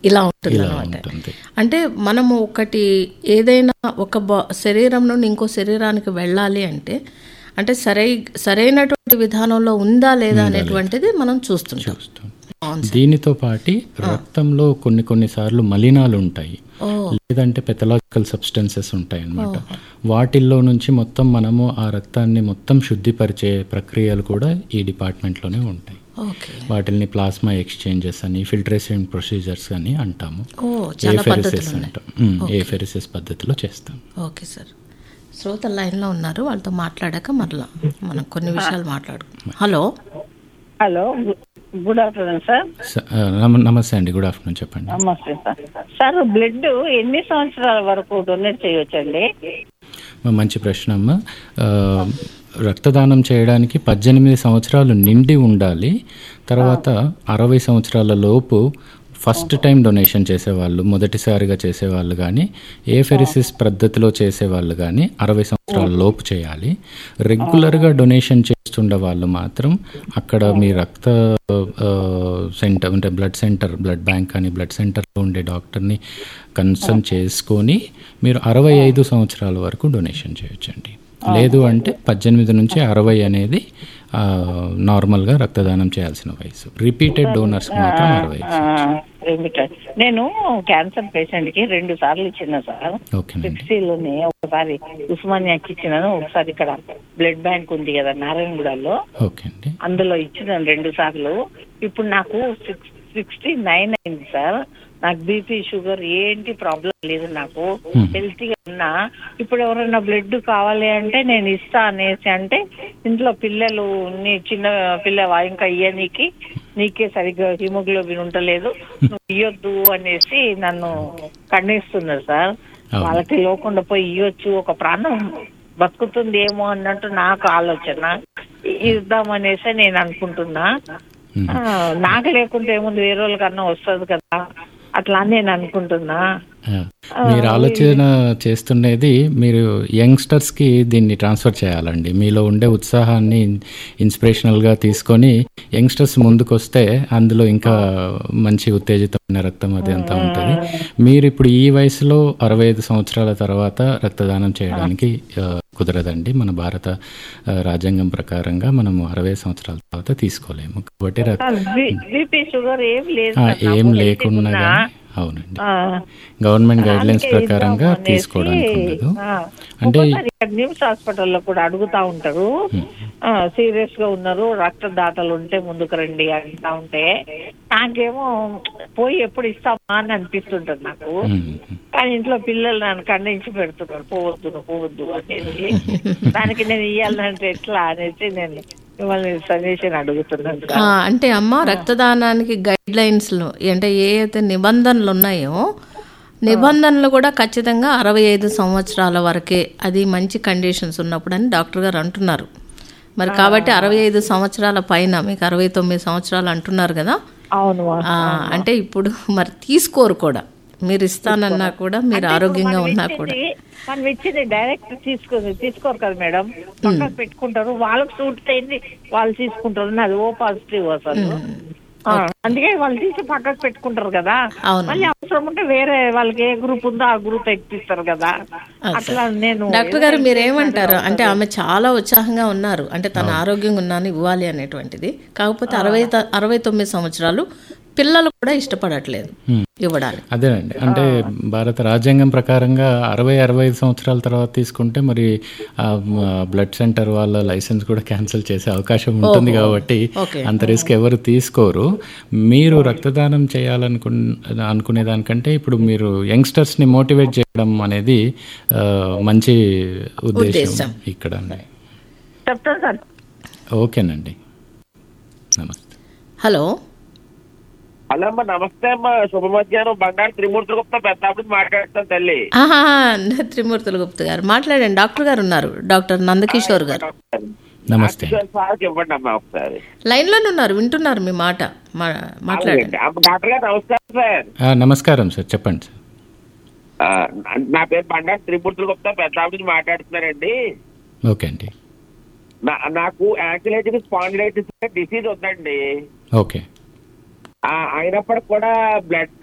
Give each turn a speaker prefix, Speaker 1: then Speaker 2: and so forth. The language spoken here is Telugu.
Speaker 1: ఇలా ఉంటుంది
Speaker 2: ఇలా
Speaker 1: అనమాట
Speaker 2: ఉంటుంది
Speaker 1: అంటే మనము ఒకటి ఏదైనా ఒక బా శరీరం నుండి ఇంకో శరీరానికి వెళ్ళాలి అంటే అంటే సరై సరైనటువంటి విధానంలో ఉందా లేదా అనేటువంటిది మనం చూస్తుంటాం
Speaker 2: చూస్తాం దీనితో పాటి రక్తంలో కొన్ని కొన్ని సార్లు మలినాలు ఉంటాయి
Speaker 1: ఓ
Speaker 2: లేదంటే పెథలాజికల్ సబ్స్టెన్సెస్ ఉంటాయి అన్నమాట వాటిల్లో నుంచి మొత్తం మనము ఆ రక్తాన్ని మొత్తం శుద్ధిపరిచే ప్రక్రియలు కూడా ఈ డిపార్ట్మెంట్లోనే ఉంటాయి
Speaker 1: ఓకే
Speaker 2: వాటిని ప్లాస్మా ఎక్స్చేంజెస్ అని ఫిల్టరేషన్ ప్రొసీజర్స్ అని అంటాము
Speaker 1: ఓ చాలా
Speaker 2: ఏఫెరిసిస్
Speaker 1: పద్ధతులు ఉన్నాయి
Speaker 2: అంటాం ఏఫెరిసిస్ పద్ధతిలో చేస్తాం
Speaker 1: ఓకే సార్ శ్రోత లైన్లో ఉన్నారు వాళ్ళతో మాట్లాడాక మరలా మనం కొన్ని విషయాలు మాట్లాడుకుందాం hello
Speaker 3: hello good afternoon sir
Speaker 2: స- ఆ, నమ- నమస్తే అండి గుడ్ ఆఫ్టర్నూన్ చెప్పండి
Speaker 3: నమస్తే సార్ సార్ బ్లడ్ ఎన్ని సంవత్సరాల వరకు డొనేట్ చేయొచ్చండి
Speaker 2: మ- మంచి ప్రశ్న అమ్మ ఆ, రక్తదానం చేయడానికి పద్దెనిమిది సంవత్సరాలు నిండి ఉండాలి తర్వాత అరవై సంవత్సరాల లోపు ఫస్ట్ టైం డొనేషన్ చేసేవాళ్ళు మొదటిసారిగా చేసేవాళ్ళు కానీ ఏ ఫెరిసిస్ పద్ధతిలో చేసేవాళ్ళు కానీ అరవై సంవత్సరాల లోపు చేయాలి రెగ్యులర్గా డొనేషన్ చేస్తుండే వాళ్ళు మాత్రం అక్కడ మీ రక్త ఆ, సెంటర్ అంటే బ్లడ్ సెంటర్ బ్లడ్ బ్యాంక్ కానీ బ్లడ్ సెంటర్లో ఉండే డాక్టర్ని కన్సల్ట్ చేసుకొని మీరు అరవై ఐదు సంవత్సరాల వరకు డొనేషన్ చేయొచ్చండి లేదు అంటే పద్దెనిమిది నుంచి అరవై అనేది ఆ, నార్మల్గా రక్తదానం చేయాల్సిన వయసు రిపీటెడ్ డోనర్స్కి మాత్రం అరవై
Speaker 3: ఆ, లిమిటెడ్. నేను క్యాన్సర్ పేషెంట్ కి రెండు సార్లు ఇచ్చిన సార్
Speaker 2: ఓకేనండి
Speaker 3: సిక్స్టీలోనే ఒకసారి ఉస్మానియాకి ఇచ్చినాను ఒకసారి ఇక్కడ బ్లడ్ బ్యాంక్ ఉంది కదా నారాయణగూడలో
Speaker 2: ఓకే అండి
Speaker 3: అందులో ఇచ్చినాను రెండు సార్లు ఇప్పుడు నాకు సిక్స్ సిక్స్టీ నైన్ అయింది సార్ నాకు బీపీ షుగర్ ఏంటి ప్రాబ్లం లేదు నాకు
Speaker 2: Hmm.
Speaker 3: హెల్తీగా ఉన్నా ఇప్పుడు ఎవరైనా బ్లడ్ కావాలి అంటే నేను ఇస్తా అనేసి అంటే ఇంట్లో పిల్లలు నీ చిన్న పిల్లవా ఇంకా ఇయ్యనీకి నీకే సరిగ్గా హిమోగ్లోబిన్ ఉండలేదు నువ్వు ఇయ్యొద్దు అనేసి నన్ను ఖండిస్తున్నారు సార్
Speaker 2: అవును.
Speaker 3: వాళ్ళకి లోకుండా పోయి ఇయ్యొచ్చు ఒక ప్రాణం బతుకుతుంది ఏమో అన్నట్టు నాకు ఆలోచన ఇద్దామనేసి నేను అనుకుంటున్నా
Speaker 2: మ్మ్.
Speaker 3: ఆ, నాకు లేకుంటే ఏముంది వేరే వాళ్ళకన్నా వస్తుంది కదా అట్లా అని నేను అనుకుంటున్నా
Speaker 2: ఆ, మీరు ఆలోచన చేస్తున్నది మీరు యంగ్స్టర్స్కి దీన్ని ట్రాన్స్ఫర్ చేయాలండి మీలో ఉండే ఉత్సాహాన్ని ఇన్స్పిరేషనల్గా తీసుకొని యంగ్స్టర్స్ ముందుకు వస్తే అందులో ఇంకా మంచి ఉత్తేజితమైన రక్తం అది అంతా ఉంటుంది మీరు ఇప్పుడు ఈ వయసులో అరవై ఐదు సంవత్సరాల తర్వాత రక్తదానం చేయడానికి ఆ, కుదరదండి మన భారత ఆ, రాజ్యాంగం ప్రకారంగా మనము అరవై సంవత్సరాల తర్వాత తీసుకోలేము కాబట్టి రక్-
Speaker 3: బీపీ షుగర్ ఏం లేదు
Speaker 2: ఆ,
Speaker 3: సార్ నాకు.
Speaker 2: ఏం
Speaker 3: healthy
Speaker 2: లేకున్నా
Speaker 3: ఉన్నా.
Speaker 2: కానీ అవునండి
Speaker 3: ఆ,
Speaker 2: గవర్నమెంట్ గైడ్ లైన్స్
Speaker 3: అందుకే
Speaker 2: ప్రకారంగా
Speaker 3: ఇద్దాం అనేసి,
Speaker 2: తీసుకోవడానికి ఉండదు
Speaker 3: ఆ,
Speaker 2: అంటే
Speaker 3: ఒక్కోసారి ఇక్కడ నిమ్స్ హాస్పిటల్లో కూడా అడుగుతా ఉంటారు సీరియస్ గా ఉన్నారు రక్తదాతలు ఉంటే ముందుకు రండి అంటా ఉంటే నాకేమో పోయి ఎప్పుడు ఇస్తామా అని అనిపిస్తుంటది నాకు
Speaker 2: ఉమ్,
Speaker 3: కానీ ఇంట్లో పిల్లలు నన్ను ఖండించి పెడుతున్నారు పోవద్దు నువ్వు పోవద్దు అనేసి దానికి నేను ఇయ్యాలంటే ఎట్లా అనేసి నేను మిమ్మల్ని సజెషన్ అడుగుతున్నాను
Speaker 1: ఆ, అంటే అమ్మ రక్తదానానికి గైడ్ లైన్స్లో అంటే ఏ అయితే నిబంధనలు ఉన్నాయో నిబంధనలు కూడా ఖచ్చితంగా అరవై ఐదు సంవత్సరాల వరకే అది మంచి కండిషన్స్ ఉన్నప్పుడు అని డాక్టర్ గారు అంటున్నారు మరి కాబట్టి అరవై ఐదు సంవత్సరాల పైన మీకు అరవై తొమ్మిది సంవత్సరాలు అంటున్నారు కదా
Speaker 3: అవును
Speaker 1: ఆ, అంటే ఇప్పుడు మరి తీసుకోరు కూడా మీరు ఇస్తానన్నా కూడా మీరు ఆరోగ్యంగా ఉన్నా కూడా
Speaker 3: మనం ఇచ్చింది డైరెక్ట్ తీసుకో తీసుకోరు కదా మేడం పక్కకు పెట్టుకుంటారు వాళ్ళకి సూట్ అయింది వాళ్ళు తీసుకుంటారు అది ఓ పాజిటివ్ అసలు ఆ, అందుకే వాళ్ళు తీసి పక్కకు పెట్టుకుంటారు కదా
Speaker 1: అవును.
Speaker 3: మళ్ళీ అవసరం ఉంటే వేరే వాళ్ళకి ఏ గ్రూప్ ఉందో ఆ గ్రూప్ ఎక్కిస్తారు కదా అట్లా నేను
Speaker 1: డాక్టర్ గారు మీరేమంటారు అంటే ఆమె చాలా ఉత్సాహంగా ఉన్నారు అంటే తన ఆరోగ్యంగా ఉన్నాను ఇవ్వాలి అనేటువంటిది కాకపోతే అరవై త- అరవై తొమ్మిది సంవత్సరాలు పిల్లలు కూడా ఇష్టపడట్లేదు
Speaker 2: ఉమ్.
Speaker 1: ఇవ్వడానికి
Speaker 2: అదేనండి అంటే భారత రాజ్యాంగం ప్రకారంగా అరవై అరవై ఐదు సంవత్సరాల తర్వాత తీసుకుంటే మరి ఆ బ్లడ్ సెంటర్ వాళ్ళ లైసెన్స్ కూడా క్యాన్సిల్ చేసే అవకాశం ఉంటుంది కాబట్టి
Speaker 1: ఓకే.
Speaker 2: అంత రిస్క్ ఎవరు తీసుకోరు మీరు రక్తదానం చేయాలనుకు అనుకునే దానికంటే ఇప్పుడు మీరు యంగ్స్టర్స్ని మోటివేట్ చేయడం అనేది ఆ, మంచి ఉద్దేశం ఇక్కడ
Speaker 3: చెప్తాను సార్
Speaker 2: ఓకేనండి నమస్తే
Speaker 1: హలో
Speaker 4: హలో అమ్మ నమస్తే అమ్మ శుభ మధ్యాహ్నం బంగారు త్రిమూర్తి గుప్తా పెద్దాపుడు మాట్లాడుతాను తల్లి
Speaker 1: ఆహా త్రిమూర్తుల గుప్త గారు మాట్లాడండి డాక్టర్ గారు ఉన్నారు డాక్టర్ నందకిషోర్ గారు
Speaker 2: నమస్తే
Speaker 4: సార్కి ఇవ్వండి అమ్మా ఒకసారి
Speaker 1: లైన్లోనే ఉన్నారు వింటున్నారు మీ మాట మా- మాట్లాడండి
Speaker 4: అమ్మ, డాక్టర్ గారు నమస్కారం సార్
Speaker 2: ఆ, నమస్కారం సార్ చెప్పండి సార్
Speaker 4: ఆ, నా పేరు బంగారు త్రిమూర్తులు గుప్తా పెద్దాపుడు మాట్లాడుతున్నారండి
Speaker 2: ఓకే అండి
Speaker 4: నా- నాకు యాంకిలైటిస్ స్పాండిలైటిస్ డిసీజ్ ఉందండి
Speaker 2: ఓకే
Speaker 4: ఆ, అయినప్పటికి కూడా బ్లడ్